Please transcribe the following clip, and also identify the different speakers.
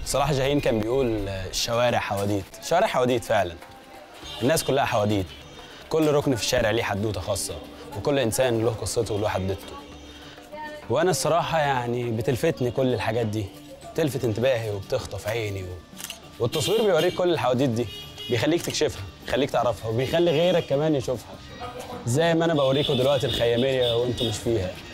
Speaker 1: صلاح جاهين كان بيقول آه، الشوارع حواديت الشوارع حواديت فعلا الناس كلها حواديت كل ركن في الشارع ليه حدوته خاصه وكل انسان له قصته وله حدوته وانا الصراحه يعني بتلفتني كل الحاجات دي بتلفت انتباهي وبتخطف عيني و... والتصوير بيوريك كل الحواديت دي بيخليك تكشفها بيخليك تعرفها وبيخلي غيرك كمان يشوفها زي ما انا بوريكم دلوقتي الخياميه وانتم مش فيها